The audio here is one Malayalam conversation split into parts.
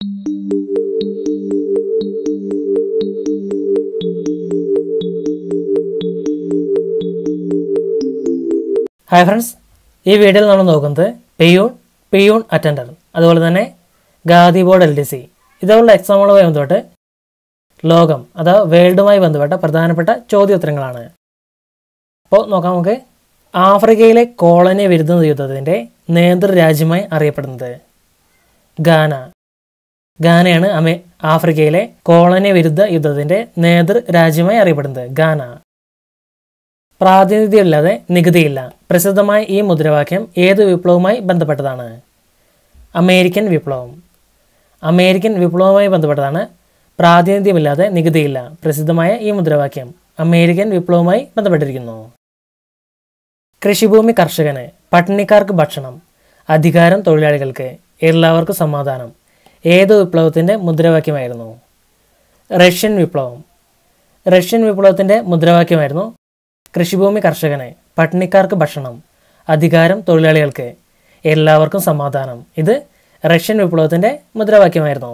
ഹായ് ഫ്രണ്ട്സ് ഈ വീഡിയോയിൽ നമ്മൾ നോക്കുന്നത് പെയ്യൂൺ പെയ്യൂൺ അറ്റൻഡർ അതുപോലെ തന്നെ ഗാദി ബോർഡ് എൽ ഡി സി ഇതുപോലുള്ള എക്സാമുകളുമായി ബന്ധപ്പെട്ട് ലോകം അഥവാ വേൾഡുമായി ബന്ധപ്പെട്ട പ്രധാനപ്പെട്ട ചോദ്യോത്തരങ്ങളാണ് അപ്പോൾ നോക്കാം നമുക്ക് ആഫ്രിക്കയിലെ കോളനി വിരുദ്ധ യുദ്ധത്തിൻ്റെ നേതൃരാജ്യമായി അറിയപ്പെടുന്നത് ഗാന ഗാനയാണ് അമേ ആഫ്രിക്കയിലെ കോളനി വിരുദ്ധ യുദ്ധത്തിൻ്റെ നേതൃരാജ്യമായി അറിയപ്പെടുന്നത് ഗാന പ്രാതിനിധ്യമില്ലാതെ നികുതിയില്ല പ്രസിദ്ധമായ ഈ മുദ്രാവാക്യം ഏത് വിപ്ലവവുമായി ബന്ധപ്പെട്ടതാണ് അമേരിക്കൻ വിപ്ലവം അമേരിക്കൻ വിപ്ലവവുമായി ബന്ധപ്പെട്ടതാണ് പ്രാതിനിധ്യമില്ലാതെ നികുതിയില്ല പ്രസിദ്ധമായ ഈ മുദ്രാവാക്യം അമേരിക്കൻ വിപ്ലവവുമായി ബന്ധപ്പെട്ടിരിക്കുന്നു കൃഷിഭൂമി കർഷകന് പട്ടിണിക്കാർക്ക് ഭക്ഷണം അധികാരം തൊഴിലാളികൾക്ക് എല്ലാവർക്കും സമാധാനം ഏത് വിപ്ലവത്തിൻ്റെ മുദ്രാവാക്യമായിരുന്നു റഷ്യൻ വിപ്ലവം റഷ്യൻ വിപ്ലവത്തിൻ്റെ മുദ്രാവാക്യമായിരുന്നു കൃഷിഭൂമി കർഷകന് പട്ടിണിക്കാർക്ക് ഭക്ഷണം അധികാരം തൊഴിലാളികൾക്ക് എല്ലാവർക്കും സമാധാനം ഇത് റഷ്യൻ വിപ്ലവത്തിൻ്റെ മുദ്രാവാക്യമായിരുന്നു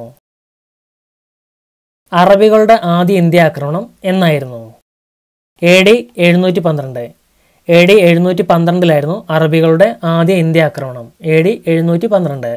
അറബികളുടെ ആദ്യ ഇന്ത്യ ആക്രമണം എന്നായിരുന്നു എ ഡി എഴുന്നൂറ്റി പന്ത്രണ്ട് എ ഡി എഴുന്നൂറ്റി പന്ത്രണ്ടിലായിരുന്നു അറബികളുടെ ആദ്യ ഇന്ത്യ ആക്രമണം എ ഡി എഴുന്നൂറ്റി പന്ത്രണ്ട്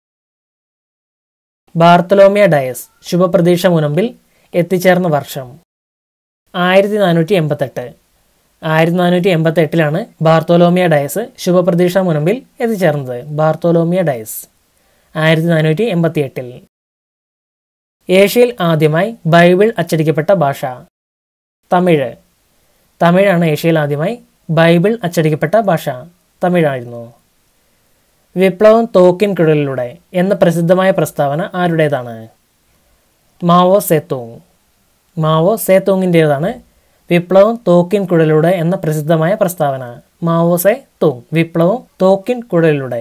ബാർത്തലോമിയ ഡയസ് ശുഭപ്രതീക്ഷ മുനമ്പിൽ എത്തിച്ചേർന്ന വർഷം ആയിരത്തി നാനൂറ്റി എൺപത്തെട്ട് ആയിരത്തി നാനൂറ്റി എൺപത്തി എട്ടിലാണ് ബാർത്തോലോമിയ ഡയസ് ശുഭപ്രതീക്ഷ മുനമ്പിൽ എത്തിച്ചേർന്നത് ബാർത്തോലോമിയ ഡയസ് ആയിരത്തി നാനൂറ്റി എൺപത്തി എട്ടിൽ ഏഷ്യയിൽ ആദ്യമായി ബൈബിൾ അച്ചടിക്കപ്പെട്ട ഭാഷ തമിഴ് തമിഴാണ് ഏഷ്യയിൽ ആദ്യമായി ബൈബിൾ അച്ചടിക്കപ്പെട്ട ഭാഷ തമിഴായിരുന്നു വിപ്ലവം തോക്കിൻ കുഴലിലൂടെ എന്ന പ്രസിദ്ധമായ പ്രസ്താവന ആരുടേതാണ് മാവോ സേത്തോങ് മാവോ സേത്തോങ്ങിൻ്റേതാണ് വിപ്ലവം തോക്കിൻ കുഴലിലൂടെ എന്ന പ്രസിദ്ധമായ പ്രസ്താവന മാവോസെ തോങ് വിപ്ലവം തോക്കിൻ കുഴലിലൂടെ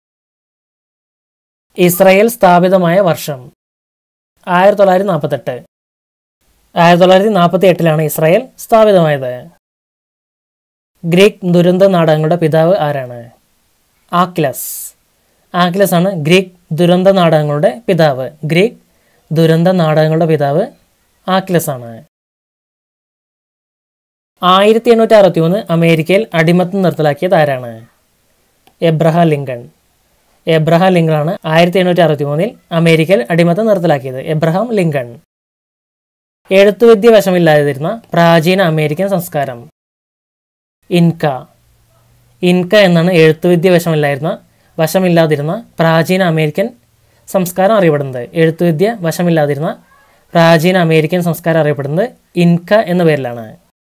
ഇസ്രായേൽ സ്ഥാപിതമായ വർഷം ആയിരത്തി തൊള്ളായിരത്തി നാൽപ്പത്തെട്ട് ആയിരത്തി തൊള്ളായിരത്തി നാൽപ്പത്തി എട്ടിലാണ് ഇസ്രായേൽ സ്ഥാപിതമായത് ഗ്രീക്ക് ദുരന്ത നാടകങ്ങളുടെ പിതാവ് ആരാണ് ആക്ലസ് ആക്ലസ് ആണ് ഗ്രീക്ക് ദുരന്ത നാടകങ്ങളുടെ പിതാവ് ഗ്രീക്ക് ദുരന്ത നാടകങ്ങളുടെ പിതാവ് ആക്ലസ് ആണ് ആയിരത്തി എണ്ണൂറ്റി അറുപത്തി മൂന്ന് അമേരിക്കയിൽ അടിമത്തം നിർത്തലാക്കിയത് ആരാണ് എബ്രഹാം ലിങ്കൺ എബ്രഹാം ലിങ്കണാണ് ആയിരത്തി എണ്ണൂറ്റി അറുപത്തി മൂന്നിൽ അമേരിക്കയിൽ അടിമത്തം നിർത്തലാക്കിയത് എബ്രഹാം ലിങ്കൺ എഴുത്തുവിദ്യ വശമില്ലാതിരുന്ന പ്രാചീന അമേരിക്കൻ സംസ്കാരം ഇൻക ഇൻക എന്നാണ് എഴുത്തുവിദ്യ വശമില്ലായിരുന്ന വശമില്ലാതിരുന്ന പ്രാചീന അമേരിക്കൻ സംസ്കാരം അറിയപ്പെടുന്നത് എഴുത്തുവിദ്യ വശമില്ലാതിരുന്ന പ്രാചീന അമേരിക്കൻ സംസ്കാരം അറിയപ്പെടുന്നത് ഇൻക എന്ന പേരിലാണ്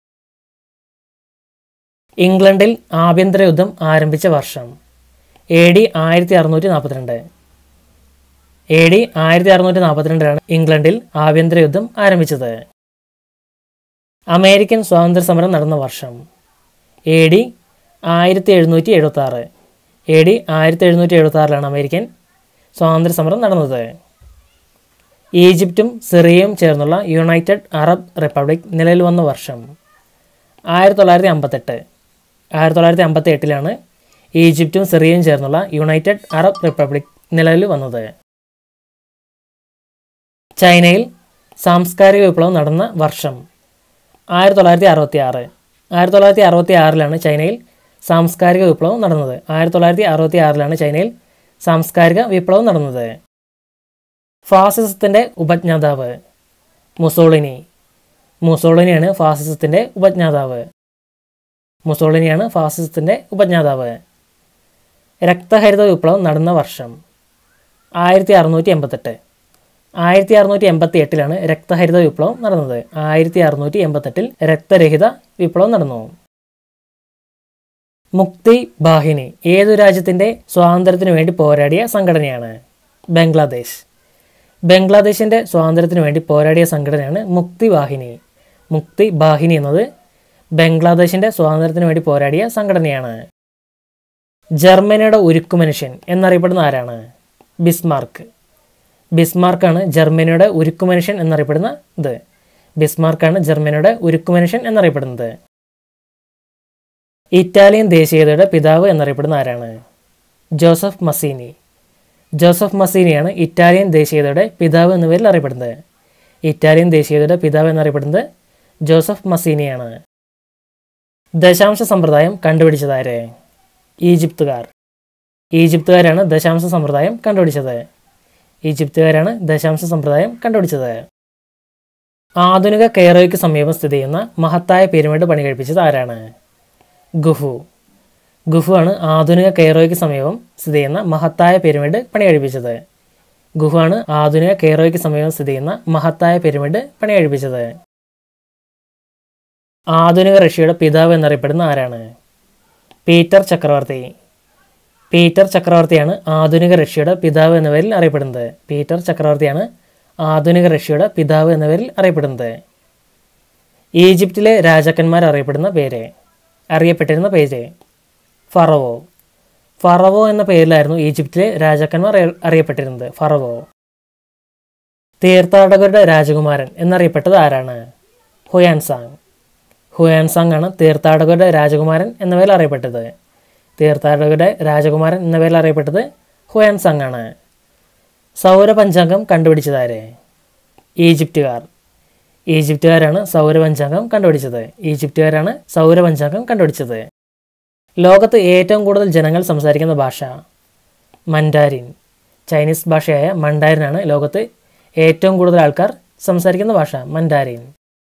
ഇംഗ്ലണ്ടിൽ ആഭ്യന്തര യുദ്ധം ആരംഭിച്ച വർഷം എ ഡി ആയിരത്തി അറുന്നൂറ്റി നാൽപ്പത്തിരണ്ട് എ ഡി ആയിരത്തി അറുന്നൂറ്റി നാൽപ്പത്തിരണ്ടിലാണ് ഇംഗ്ലണ്ടിൽ ആഭ്യന്തര യുദ്ധം ആരംഭിച്ചത് അമേരിക്കൻ സ്വാതന്ത്ര്യ സമരം നടന്ന വർഷം എ ഡി ആയിരത്തി എഴുന്നൂറ്റി എഴുപത്തി ആറ് എ ഡി ആയിരത്തി എഴുന്നൂറ്റി എഴുപത്തി ആറിലാണ് അമേരിക്കൻ സ്വാതന്ത്ര്യ സമരം നടന്നത് ഈജിപ്തും സിറിയയും ചേർന്നുള്ള യുണൈറ്റഡ് അറബ് റിപ്പബ്ലിക് നിലവിൽ വന്ന വർഷം ആയിരത്തി തൊള്ളായിരത്തി അമ്പത്തെട്ട് ആയിരത്തി തൊള്ളായിരത്തി അമ്പത്തി എട്ടിലാണ് ഈജിപ്തും സിറിയയും ചേർന്നുള്ള യുണൈറ്റഡ് അറബ് റിപ്പബ്ലിക് നിലവിൽ വന്നത് ചൈനയിൽ സാംസ്കാരിക വിപ്ലവം നടന്ന വർഷം ആയിരത്തി തൊള്ളായിരത്തി അറുപത്തി ആറ് ആയിരത്തി തൊള്ളായിരത്തി അറുപത്തി ആറിലാണ് ചൈനയിൽ സാംസ്കാരിക വിപ്ലവം നടന്നത് ആയിരത്തി തൊള്ളായിരത്തി അറുപത്തി ആറിലാണ് ചൈനയിൽ സാംസ്കാരിക വിപ്ലവം നടന്നത് ഫാസിസത്തിൻ്റെ ഉപജ്ഞാതാവ് മുസോളിനി മുസോളിനിയാണ് ഫാസിസത്തിൻ്റെ ഉപജ്ഞാതാവ് മുസോളിനിയാണ് ഫാസിസത്തിൻ്റെ ഉപജ്ഞാതാവ് രക്തഹരിത വിപ്ലവം നടന്ന വർഷം ആയിരത്തി അറുന്നൂറ്റി എൺപത്തെട്ട് ആയിരത്തി അറുന്നൂറ്റി എൺപത്തി എട്ടിലാണ് രക്തഹരിത വിപ്ലവം നടന്നത് ആയിരത്തി അറുന്നൂറ്റി എൺപത്തെട്ടിൽ രക്തരഹിത വിപ്ലവം നടന്നു മുക്തി ബാഹിനി ഏതു രാജ്യത്തിൻ്റെ സ്വാതന്ത്ര്യത്തിനു വേണ്ടി പോരാടിയ സംഘടനയാണ് ബംഗ്ലാദേശ് ബംഗ്ലാദേശിൻ്റെ സ്വാതന്ത്ര്യത്തിനു വേണ്ടി പോരാടിയ സംഘടനയാണ് മുക്തി വാഹിനി മുക്തി ബാഹിനി എന്നത് ബംഗ്ലാദേശിൻ്റെ സ്വാതന്ത്ര്യത്തിനു വേണ്ടി പോരാടിയ സംഘടനയാണ് ജർമ്മനിയുടെ ഉരുക്കുമനുഷ്യൻ എന്നറിയപ്പെടുന്ന ആരാണ് ബിസ്മാർക്ക് ബിസ്മാർക്കാണ് ജർമ്മനിയുടെ ഉരുക്കുമനുഷ്യൻ എന്നറിയപ്പെടുന്ന ഇത് ബിസ്മാർക്കാണ് ജർമ്മനിയുടെ ഉരുക്കുമനുഷ്യൻ എന്നറിയപ്പെടുന്നത് ഇറ്റാലിയൻ ദേശീയതയുടെ പിതാവ് എന്നറിയപ്പെടുന്ന ആരാണ് ജോസഫ് മസീനി ജോസഫ് മസീനിയാണ് ഇറ്റാലിയൻ ദേശീയതയുടെ പിതാവ് എന്ന പേരിൽ അറിയപ്പെടുന്നത് ഇറ്റാലിയൻ ദേശീയതയുടെ പിതാവ് എന്നറിയപ്പെടുന്നത് ജോസഫ് മസീനിയാണ് ദശാംശ സമ്പ്രദായം കണ്ടുപിടിച്ചതാര് ഈജിപ്തുകാർ ഈജിപ്തുകാരാണ് ദശാംശ സമ്പ്രദായം കണ്ടുപിടിച്ചത് ഈജിപ്തുകാരാണ് ദശാംശ സമ്പ്രദായം കണ്ടുപിടിച്ചത് ആധുനിക കെയറോയ്ക്ക് സമീപം സ്ഥിതി ചെയ്യുന്ന മഹത്തായ പിരമിഡ് പണി കഴിപ്പിച്ചത് ആരാണ് ഗുഹു ഗുഹു ആണ് ആധുനിക കെയറോയ്ക്ക് സമീപം സ്ഥിതി ചെയ്യുന്ന മഹത്തായ പിരമിഡ് പണി കഴിപ്പിച്ചത് ഗുഹു ആണ് ആധുനിക കെയറോയ്ക്ക് സമീപം സ്ഥിതി ചെയ്യുന്ന മഹത്തായ പിരമിഡ് പണി കഴിപ്പിച്ചത് ആധുനിക റഷ്യയുടെ പിതാവ് എന്നറിയപ്പെടുന്ന ആരാണ് പീറ്റർ ചക്രവർത്തി പീറ്റർ ചക്രവർത്തിയാണ് ആധുനിക റഷ്യയുടെ പിതാവ് എന്ന പേരിൽ അറിയപ്പെടുന്നത് പീറ്റർ ചക്രവർത്തിയാണ് ആധുനിക റഷ്യയുടെ പിതാവ് എന്ന പേരിൽ അറിയപ്പെടുന്നത് ഈജിപ്തിലെ രാജാക്കന്മാർ അറിയപ്പെടുന്ന പേര് അറിയപ്പെട്ടിരുന്ന പേര് ഫറവോ ഫറവോ എന്ന പേരിലായിരുന്നു ഈജിപ്തിലെ രാജാക്കന്മാർ അറിയ- അറിയപ്പെട്ടിരുന്നത് ഫറവോ തീർത്ഥാടകരുടെ രാജകുമാരൻ എന്നറിയപ്പെട്ടത് ആരാണ് ഹുയാൻസാങ് ഹുയാൻസാങ് ആണ് തീർത്ഥാടകരുടെ രാജകുമാരൻ എന്ന പേരിൽ അറിയപ്പെട്ടത് തീർത്ഥാടകരുടെ രാജകുമാരൻ എന്ന പേരിൽ അറിയപ്പെട്ടത് ഹുയാൻസാങ് ആണ് സൗരപഞ്ചാംഗം കണ്ടുപിടിച്ചതാര് ഈജിപ്തുകാർ ഈജിപ്തുകാരാണ് സൗരപഞ്ചാംഗം കണ്ടുപിടിച്ചത് ഈജിപ്തുകാരാണ് സൗരപഞ്ചാംഗം കണ്ടുപിടിച്ചത് ലോകത്ത് ഏറ്റവും കൂടുതൽ ജനങ്ങൾ സംസാരിക്കുന്ന ഭാഷ മൻഡാരിൻ ചൈനീസ് ഭാഷയായ മണ്ടാരിനാണ് ലോകത്ത് ഏറ്റവും കൂടുതൽ ആൾക്കാർ സംസാരിക്കുന്ന ഭാഷ മൻഡാരിൻ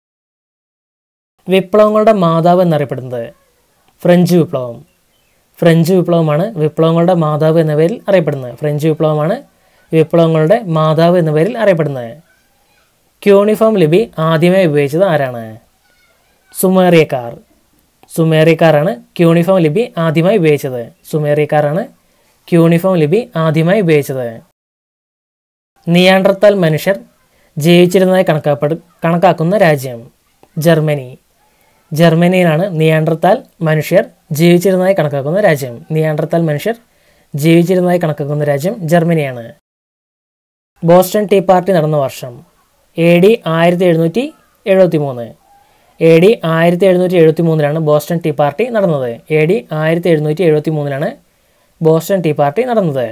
വിപ്ലവങ്ങളുടെ മാതാവ് എന്നറിയപ്പെടുന്നത് ഫ്രഞ്ച് വിപ്ലവം ഫ്രഞ്ച് വിപ്ലവമാണ് വിപ്ലവങ്ങളുടെ മാതാവ് എന്ന പേരിൽ അറിയപ്പെടുന്നത് ഫ്രഞ്ച് വിപ്ലവമാണ് വിപ്ലവങ്ങളുടെ മാതാവ് എന്ന പേരിൽ അറിയപ്പെടുന്നത് ക്യൂണിഫോം ലിപി ആദ്യമായി ഉപയോഗിച്ചത് ആരാണ് സുമേറിയക്കാർ സുമേറിയക്കാരാണ് ക്യൂണിഫോം ലിപി ആദ്യമായി ഉപയോഗിച്ചത് സുമേറിയക്കാരാണ് ക്യൂണിഫോം ലിപി ആദ്യമായി ഉപയോഗിച്ചത് നിയാണ്ടർത്താൽ മനുഷ്യർ ജീവിച്ചിരുന്നതായി കണക്കാപ്പെ കണക്കാക്കുന്ന രാജ്യം ജർമ്മനി ജർമ്മനിയിലാണ് നിയാണ്ടർത്താൽ മനുഷ്യർ ജീവിച്ചിരുന്നതായി കണക്കാക്കുന്ന രാജ്യം നിയാണ്ടർത്താൽ മനുഷ്യർ ജീവിച്ചിരുന്നതായി കണക്കാക്കുന്ന രാജ്യം ജർമ്മനിയാണ് ബോസ്റ്റൺ ടീ പാർട്ടി നടന്ന വർഷം എ ഡി ആയിരത്തി എഴുന്നൂറ്റി എഴുപത്തി മൂന്ന് എ ഡി ആയിരത്തി എഴുന്നൂറ്റി എഴുപത്തി മൂന്നിലാണ് ബോസ്റ്റൺ ടീ പാർട്ടി നടന്നത് എ ഡി ആയിരത്തി എഴുന്നൂറ്റി എഴുപത്തി മൂന്നിലാണ് ബോസ്റ്റൺ ടീ പാർട്ടി നടന്നത്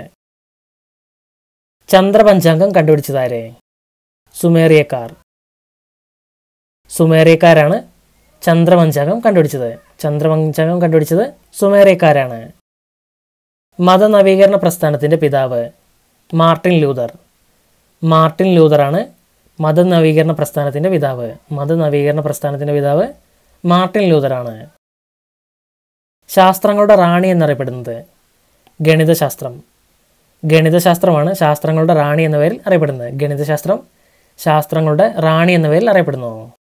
ചന്ദ്രപഞ്ചാംഗം കണ്ടുപിടിച്ചതാരെ സുമേറിയക്കാർ സുമേറിയക്കാരാണ് ചന്ദ്രപഞ്ചാംഗം കണ്ടുപിടിച്ചത് ചന്ദ്രപഞ്ചാംഗം കണ്ടുപിടിച്ചത് സുമേറിയക്കാരാണ് മതനവീകരണ പ്രസ്ഥാനത്തിൻ്റെ പിതാവ് മാർട്ടിൻ ലൂതർ മാർട്ടിൻ ലൂതറാണ് മതനവീകരണ പ്രസ്ഥാനത്തിൻ്റെ പിതാവ് മതനവീകരണ പ്രസ്ഥാനത്തിൻ്റെ പിതാവ് മാർട്ടിൻ ലൂതറാണ് ശാസ്ത്രങ്ങളുടെ റാണി എന്നറിയപ്പെടുന്നത് ഗണിതശാസ്ത്രം ഗണിതശാസ്ത്രമാണ് ശാസ്ത്രങ്ങളുടെ റാണി എന്ന പേരിൽ അറിയപ്പെടുന്നത് ഗണിതശാസ്ത്രം ശാസ്ത്രങ്ങളുടെ റാണി എന്ന പേരിൽ അറിയപ്പെടുന്നു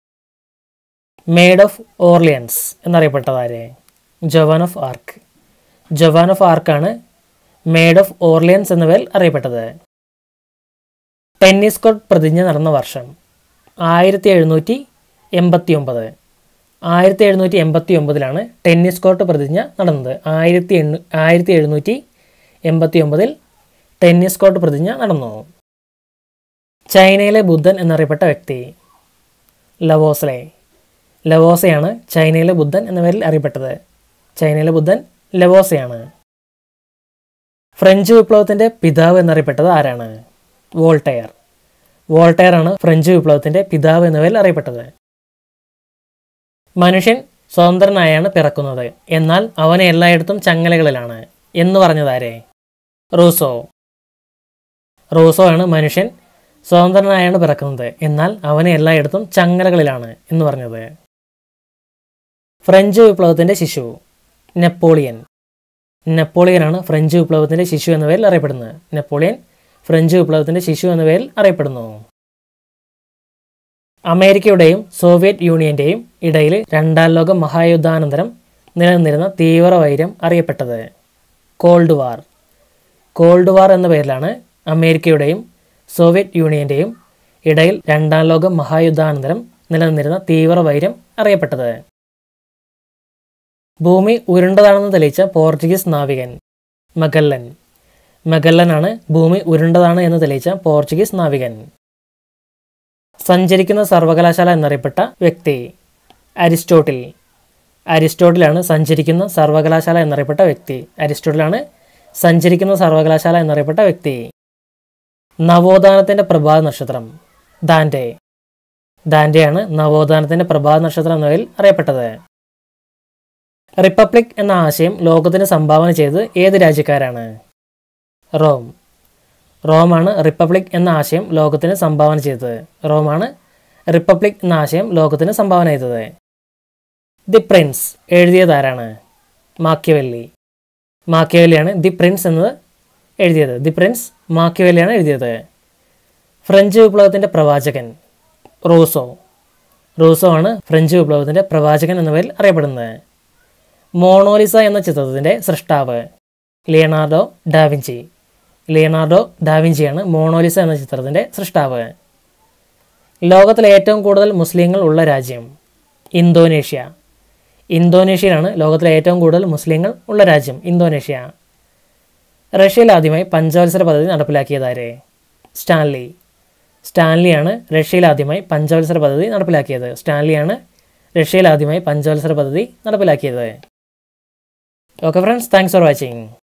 മെയ്ഡ് ഓഫ് ഓർലിയൻസ് എന്നറിയപ്പെട്ടതാരെ Joan of Arc Joan of ആർക്കാണ് മെയ്ഡ് ഓഫ് ഓർലിയൻസ് എന്ന പേരിൽ അറിയപ്പെട്ടത് ടെന്നീസ് കോർട്ട് പ്രതിജ്ഞ നടന്ന വർഷം ആയിരത്തി എഴുന്നൂറ്റി എൺപത്തി ഒമ്പത് ആയിരത്തി എഴുന്നൂറ്റി എൺപത്തി ഒമ്പതിലാണ് ടെന്നീസ് കോർട്ട് പ്രതിജ്ഞ നടന്നത് ആയിരത്തി എണ്ണൂ ആയിരത്തി എഴുന്നൂറ്റി എൺപത്തി ഒമ്പതിൽ ടെന്നീസ് കോർട്ട് പ്രതിജ്ഞ നടന്നു ചൈനയിലെ ബുദ്ധൻ എന്നറിയപ്പെട്ട വ്യക്തി ലവോസ്ലെ ലവോസയാണ് ചൈനയിലെ ബുദ്ധൻ എന്ന പേരിൽ അറിയപ്പെട്ടത് ചൈനയിലെ ബുദ്ധൻ ലവോസയാണ് ഫ്രഞ്ച് വിപ്ലവത്തിൻ്റെ പിതാവ് എന്നറിയപ്പെട്ടത് ആരാണ് വോൾട്ടയർ വോൾട്ടയർ ആണ് ഫ്രഞ്ച് വിപ്ലവത്തിൻ്റെ പിതാവ് എന്ന പേരിൽ അറിയപ്പെട്ടത് മനുഷ്യൻ സ്വതന്ത്രനായാണ് പിറക്കുന്നത് എന്നാൽ അവനെ എല്ലായിടത്തും ചങ്ങലകളിലാണ് എന്ന് പറഞ്ഞതാരെ റൂസോ റൂസോ ആണ് മനുഷ്യൻ സ്വതന്ത്രനായാണ് പിറക്കുന്നത് എന്നാൽ അവനെ എല്ലായിടത്തും ചങ്ങലകളിലാണ് എന്ന് പറഞ്ഞത് ഫ്രഞ്ച് വിപ്ലവത്തിൻ്റെ ശിശു നെപ്പോളിയൻ നെപ്പോളിയനാണ് ഫ്രഞ്ച് വിപ്ലവത്തിൻ്റെ ശിശു എന്ന പേരിൽ അറിയപ്പെടുന്നത് നെപ്പോളിയൻ ഫ്രഞ്ച് വിപ്ലവത്തിൻ്റെ ശിശു എന്ന പേരിൽ അറിയപ്പെടുന്നു അമേരിക്കയുടെയും സോവിയറ്റ് യൂണിയന്റെയും ഇടയിൽ രണ്ടാം ലോക മഹായുദ്ധാനന്തരം നിലനിന്നിരുന്ന തീവ്ര വൈര്യം അറിയപ്പെട്ടത് കോൾഡ് വാർ കോൾഡ് വാർ എന്ന പേരിലാണ് അമേരിക്കയുടെയും സോവിയറ്റ് യൂണിയന്റെയും ഇടയിൽ രണ്ടാം ലോക മഹായുദ്ധാനന്തരം നിലനിന്നിരുന്ന തീവ്ര വൈര്യം അറിയപ്പെട്ടത് ഭൂമി ഉരുണ്ടതാണെന്ന് തെളിയിച്ച പോർച്ചുഗീസ് നാവികൻ മഗല്ലൻ മഗല്ലനാണ് ഭൂമി ഉരുണ്ടതാണ് എന്ന് തെളിയിച്ച പോർച്ചുഗീസ് നാവികൻ സഞ്ചരിക്കുന്ന സർവകലാശാല എന്നറിയപ്പെട്ട വ്യക്തി അരിസ്റ്റോട്ടിൽ അരിസ്റ്റോട്ടിലാണ് സഞ്ചരിക്കുന്ന സർവകലാശാല എന്നറിയപ്പെട്ട വ്യക്തി അരിസ്റ്റോട്ടിലാണ് സഞ്ചരിക്കുന്ന സർവകലാശാല എന്നറിയപ്പെട്ട വ്യക്തി നവോത്ഥാനത്തിൻ്റെ പ്രഭാത നക്ഷത്രം ദാൻഡെ ദാൻഡെയാണ് നവോത്ഥാനത്തിൻ്റെ പ്രഭാത നക്ഷത്രം എന്നതിൽ അറിയപ്പെട്ടത് റിപ്പബ്ലിക് എന്ന ആശയം ലോകത്തിന് സംഭാവന ചെയ്തത് ഏത് രാജ്യക്കാരാണ് റോം റോമാണ് റിപ്പബ്ലിക് എന്ന ആശയം ലോകത്തിന് സംഭാവന ചെയ്തത് റോമാണ് റിപ്പബ്ലിക് എന്ന ആശയം ലോകത്തിന് സംഭാവന ചെയ്തത് ദി പ്രിൻസ് എഴുതിയതാരാണ് മാക്യവല്ലി മാക്യവല്ലിയാണ് ദി പ്രിൻസ് എന്നത് എഴുതിയത് ദി പ്രിൻസ് മാക്യവല്ലിയാണ് എഴുതിയത് ഫ്രഞ്ച് വിപ്ലവത്തിൻ്റെ പ്രവാചകൻ റൂസോ റൂസോ ആണ് ഫ്രഞ്ച് വിപ്ലവത്തിൻ്റെ പ്രവാചകൻ എന്ന പേരിൽ അറിയപ്പെടുന്നത് മോണോലിസ എന്ന ചിത്രത്തിൻ്റെ സൃഷ്ടാവ് ലിയനാർഡോ ഡാവിഞ്ചി ലിയനാർഡോ ഡാവിഞ്ചിയാണ് മോണോലിസ എന്ന ചിത്രത്തിൻ്റെ സൃഷ്ടാവ് ലോകത്തിലെ ഏറ്റവും കൂടുതൽ മുസ്ലിങ്ങൾ ഉള്ള രാജ്യം ഇന്തോനേഷ്യ ഇന്തോനേഷ്യയിലാണ് ലോകത്തിലെ ഏറ്റവും കൂടുതൽ മുസ്ലിങ്ങൾ ഉള്ള രാജ്യം ഇന്തോനേഷ്യ റഷ്യയിൽ ആദ്യമായി പഞ്ചവത്സര പദ്ധതി നടപ്പിലാക്കിയതാരെ സ്റ്റാൻലി സ്റ്റാൻലിയാണ് റഷ്യയിൽ ആദ്യമായി പഞ്ചവത്സര പദ്ധതി നടപ്പിലാക്കിയത് സ്റ്റാൻലിയാണ് റഷ്യയിൽ ആദ്യമായി പഞ്ചവത്സര പദ്ധതി നടപ്പിലാക്കിയത് okay friends thanks for watching